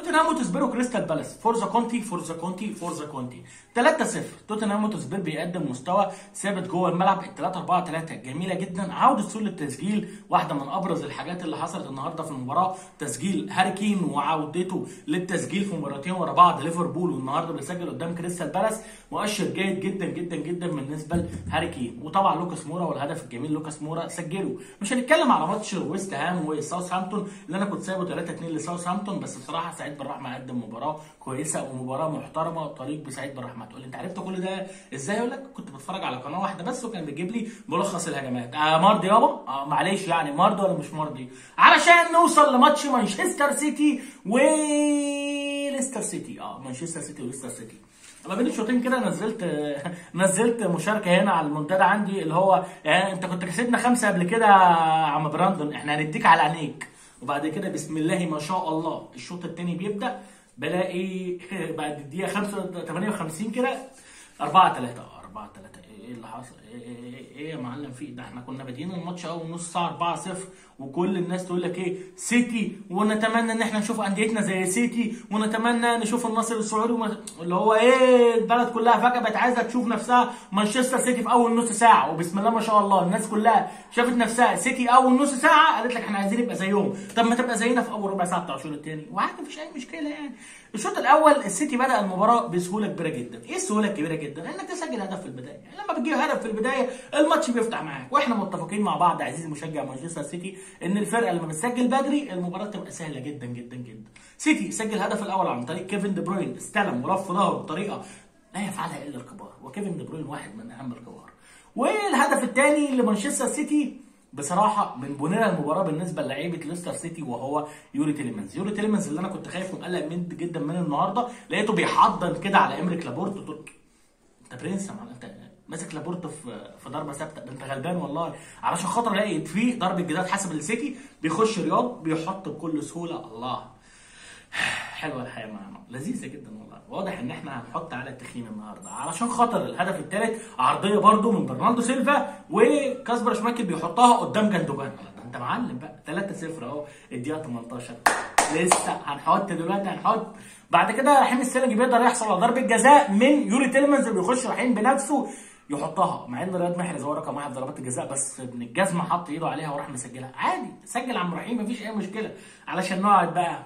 توتنهام وتسبيرو كريستال بالاس فورزا كونتي فورزا كونتي فورزا كونتي 3-0 توتنهام وتسبير بيقدم مستوى ثابت جوه الملعب ال 3 4 3 جميله جدا عوده سول التسجيل واحده من ابرز الحاجات اللي حصلت النهارده في المباراه تسجيل هاري كين وعودته للتسجيل في مباراتين ورا بعض ليفربول والنهارده بيسجل قدام كريستال بالاس مؤشر جيد جدا جدا جدا بالنسبه لهاري كين وطبعا لوكاس مورا والهدف الجميل لوكاس مورا سجله مش هنتكلم على ماتش ويست هام وساوثهامبتون اللي انا كنت سايبه 3 2 لساوثهامبتون بس بصراحه سعيد بالرحمه قدم مباراه كويسه ومباراه محترمه طريق بسعيد بالرحمه تقول لي انت عرفت كل ده ازاي اقول لك كنت بتفرج على قناه واحده بس وكان بيجيب لي ملخص الهجمات آه مرضي يابا آه معلش يعني مرضي ولا مش مرضي علشان نوصل لماتش مانشستر سيتي وليستر سيتي اه مانشستر سيتي وليستر سيتي ما بين الشوطين كده نزلت نزلت مشاركه هنا على المنتدى عندي اللي هو يعني انت كنت كسبنا خمسه قبل كده يا عم براندون احنا هنديك على عينيك وبعد كده بسم الله ما شاء الله الشوط الثاني بيبدا بلاقي بعد الدقيقه 5 58 كده 4 3 4 3 ايه اللي حصل ايه, إيه, إيه, ايه يا معلم في ده احنا كنا بادئين الماتش اول نص ساعه 4 0 وكل الناس تقول لك ايه سيتي ونتمنى ان احنا نشوف انديتنا زي سيتي ونتمنى نشوف النصر السعودي وما... اللي هو ايه البلد كلها فجاه بقت عايزه تشوف نفسها مانشستر سيتي في اول نص ساعه وبسم الله ما شاء الله الناس كلها شافت نفسها سيتي اول نص ساعه قالت لك احنا عايزين نبقى زيهم طب ما تبقى زينا في اول ربع ساعه بتاع الشوط الثاني وعادي مفيش اي مشكله يعني الشوط الاول السيتي بدا المباراه بسهوله كبيره جدا ايه السهوله الكبيره جدا انك تسجل هدف في البدايه يعني لما بتجيب هدف في البدايه الماتش بيفتح معاك واحنا متفقين مع بعض عزيزي مشجع مانشستر سيتي ان الفرقه لما بتسجل بدري المباراه تبقى سهله جدا جدا جدا سيتي سجل الهدف الاول عن طريق كيفن دي بروين استلم ولف ظهره بطريقه لا يفعلها الا الكبار وكيفن دي بروين واحد من اهم الكبار والهدف الثاني لمانشستر سيتي بصراحه من بناء المباراه بالنسبه للعيبه ليستر سيتي وهو يوري تيليمنز يوري تيليمنز اللي انا كنت خايف ومقلق من جدا من النهارده لقيته بيحضن كده على امريك لابورت انت برنس يا معلم انت ماسك لابورت في في ضربه ثابته ده انت غلبان والله علشان خاطر الاقي في ضربه جزاء حسب السيتي بيخش رياض بيحط بكل سهوله الله حلوه الحياه معانا لذيذه جدا والله واضح ان احنا هنحط على التخين النهارده علشان خاطر الهدف الثالث عرضيه برده من برناردو سيلفا وكاسبر شمايكل بيحطها قدام جندوجان ده انت معلم بقى 3-0 اهو الدقيقه 18 لسه هنحط دلوقتي هنحط بعد كده رحيم السلجي بيقدر يحصل على ضربه جزاء من يوري تيلمنز اللي بيخش رحيم بنفسه يحطها مع ان رياض محرز هو رقم واحد في ضربات الجزاء بس ابن الجزمه حط ايده عليها وراح مسجلها عادي سجل عم رحيم مفيش اي مشكله علشان نقعد بقى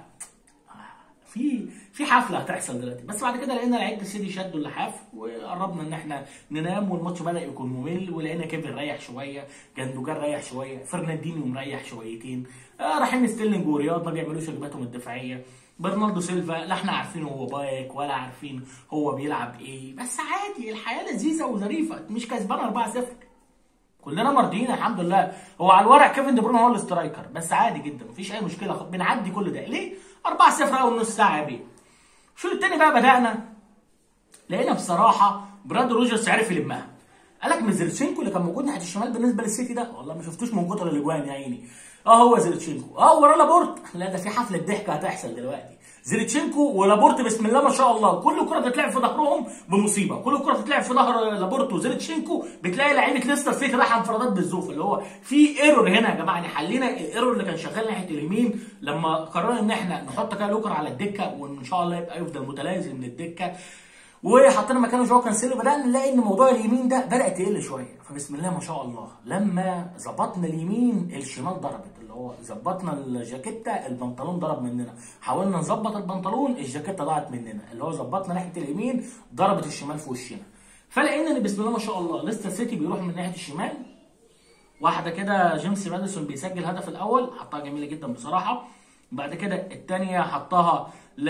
في في حفله هتحصل دلوقتي بس بعد كده لقينا لعيبه السيتي شدوا اللحاف وقربنا ان احنا ننام والماتش بدا يكون ممل ولقينا كيفن ريح شويه جندوجان ريح شويه فرناندينيو مريح شويتين آه رايحين ستيرلينج ورياض ما بيعملوش واجباتهم الدفاعيه برناردو سيلفا لا احنا عارفين هو بايك ولا عارفين هو بيلعب ايه بس عادي الحياه لذيذه وظريفه مش كسبان 4-0 كلنا مرضيين الحمد لله هو على الورق كيفن دي بروين هو الاسترايكر بس عادي جدا مفيش اي مشكله بنعدي كل ده ليه 4-0 اول نص ساعه يا بيه الشوط الثاني بقى بدانا لقينا بصراحه براد روجرز عرف يلمها قال لك ميزلتشينكو اللي كان موجود ناحيه الشمال بالنسبه للسيتي ده والله ما شفتوش من كتر الاجوان يا عيني اه هو زيلتشينكو اه وراه لابورت لا ده في حفله ضحك هتحصل دلوقتي زيلتشينكو ولابورت بسم الله ما شاء الله كل كره بتتلعب في ظهرهم بمصيبه كل كره بتتلعب في ظهر لابورت وزيلتشينكو بتلاقي لعيبه ليستر سيتي رايحه انفرادات بالزوف اللي هو في ايرور هنا يا جماعه يعني حلينا الايرور اللي كان شغال ناحيه اليمين لما قررنا ان احنا نحط كده لوكر على الدكه وان شاء الله يبقى يفضل متلازم من الدكه وحطينا مكانه جواو كانسيلو بدانا نلاقي ان موضوع اليمين ده بدا تقل شويه فبسم الله ما شاء الله لما ظبطنا اليمين الشمال ضربت اللي هو ظبطنا الجاكيته البنطلون ضرب مننا حاولنا نظبط البنطلون الجاكيته ضاعت مننا اللي هو ظبطنا ناحيه اليمين ضربت الشمال في وشنا فلقينا ان بسم الله ما شاء الله ليستر سيتي بيروح من ناحيه الشمال واحده كده جيمس ماديسون بيسجل الهدف الاول حطها جميله جدا بصراحه بعد كده الثانيه حطها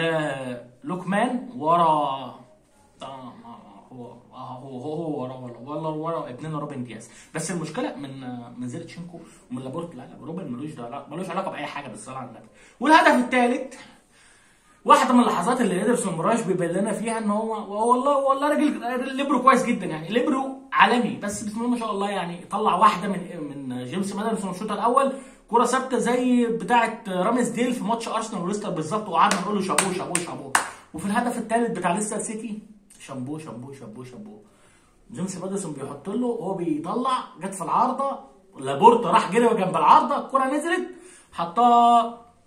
للوكمان ورا هو هو هو ورا ورا ورا ابننا روبن دياز بس المشكله من من زيرتشينكو ومن لابورت لا لا روبن ملوش ده ملوش علاقه باي حاجه بالصلاه على النبي والهدف الثالث واحده من اللحظات اللي ادرسون مراش بيبين لنا فيها ان هو والله والله راجل ليبرو كويس جدا يعني ليبرو عالمي بس بسم الله ما شاء الله يعني طلع واحده من من جيمس مادرسون الشوط الاول كره ثابته زي بتاعه رامز ديل في ماتش ارسنال وليستر بالظبط وقعدنا نقول له شابوه شابوه شابوه وفي الهدف الثالث بتاع ليستر سيتي شامبو شامبو شامبو شامبو جيمس ماديسون بيحط له وهو بيطلع جت في العارضه لابورتا راح جري جنب العارضه الكره نزلت حطها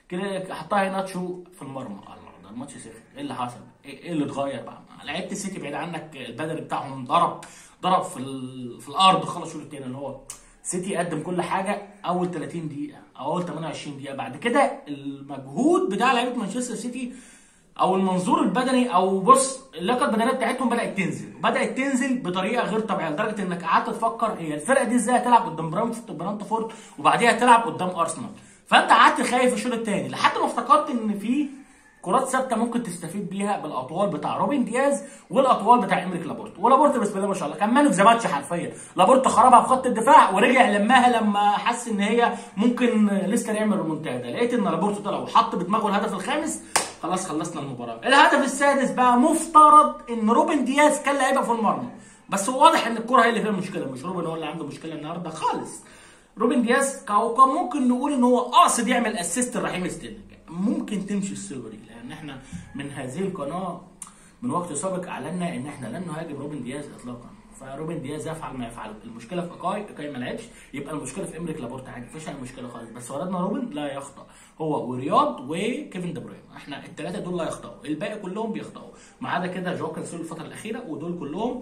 كده حطها هيناتشو في المرمى الله ده الماتش سخن ايه اللي حصل؟ ايه إيه اللي اتغير بقى؟ لعيبه السيتي بعيد عنك البدني بتاعهم ضرب ضرب في ال... في الارض خلص الشوط التاني اللي هو سيتي قدم كل حاجه اول 30 دقيقه او اول 28 دقيقه بعد كده المجهود بتاع لعيبه مانشستر سيتي او المنظور البدني او بص اللياقه البدنيه بتاعتهم بدات تنزل بدات تنزل بطريقه غير طبيعيه لدرجه انك قعدت تفكر هي الفرقه دي ازاي هتلعب قدام برانت- برانتفورد وبعديها تلعب قدام ارسنال فانت قعدت خايف الشوط الثاني لحد ما افتكرت ان في كرات ثابته ممكن تستفيد بيها بالاطوال بتاع روبن دياز والاطوال بتاع امريك لابورت ولابورت بسم الله ما شاء الله كان مان اوف ذا ماتش حرفيا لابورت خربها في خط الدفاع ورجع لماها لما حس ان هي ممكن ليستر يعمل ريمونتادا لقيت ان لابورت طلع وحط بدماغه الهدف الخامس خلاص خلصنا المباراه الهدف السادس بقى مفترض ان روبن دياز كان لعيبه في المرمى بس هو واضح ان الكره هي اللي فيها المشكله مش روبن هو اللي عنده مشكله النهارده خالص روبن دياز كان كان ممكن نقول ان هو قاصد يعمل اسيست لرحيم ستيرلينج ممكن تمشي الثيوري لان احنا من هذه القناه من وقت سابق اعلنا ان احنا لن نهاجم روبن دياز اطلاقا فروبن دياز يفعل ما يفعل المشكله في اكاي اكاي ما لعبش يبقى المشكله في امريك لابورت عادي مفيش اي مشكله خالص بس ولدنا روبن لا يخطا هو ورياض وكيفن دي بروين احنا الثلاثه دول لا يخطئوا الباقي كلهم بيخطئوا ما عدا كده جو كانسيلو الفتره الاخيره ودول كلهم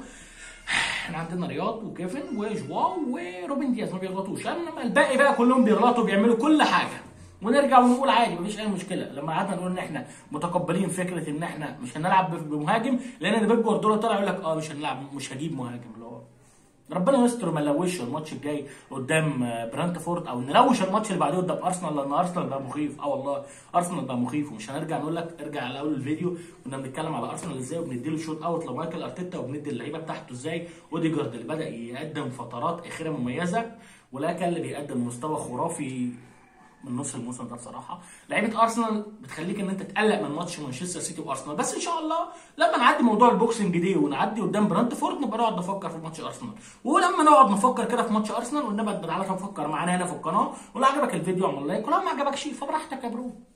احنا عندنا رياض وكيفن وجواو وروبن دياز ما بيغلطوش انما الباقي بقى كلهم بيغلطوا بيعملوا كل حاجه ونرجع ونقول عادي مفيش اي مشكله لما قعدنا نقول ان احنا متقبلين فكره ان احنا مش هنلعب بمهاجم لان بيب جوارديولا طلع يقول لك اه مش هنلعب مش هجيب مهاجم اللي هو ربنا يستر ما نلوش الماتش الجاي قدام برانتفورد او نلوش الماتش اللي بعديه قدام ارسنال لان ارسنال بقى مخيف اه والله ارسنال بقى مخيف ومش هنرجع نقول لك ارجع على اول الفيديو كنا بنتكلم على ارسنال ازاي وبندي له شوت اوت لمايكل ارتيتا وبندي اللعيبه بتاعته ازاي اوديجارد اللي بدا يقدم فترات اخيره مميزه ولاكا اللي بيقدم مستوى خرافي من نص الموسم ده بصراحه لعيبه ارسنال بتخليك ان انت تقلق من ماتش مانشستر سيتي وارسنال بس ان شاء الله لما نعدي موضوع البوكسنج دي ونعدي قدام برانتفورد نبقى نقعد نفكر في ماتش ارسنال ولما نقعد نفكر كده في ماتش ارسنال ونبقى تعالى نفكر معانا هنا في القناه ولو عجبك الفيديو اعمل لايك ولو ما عجبكش فبراحتك يا برو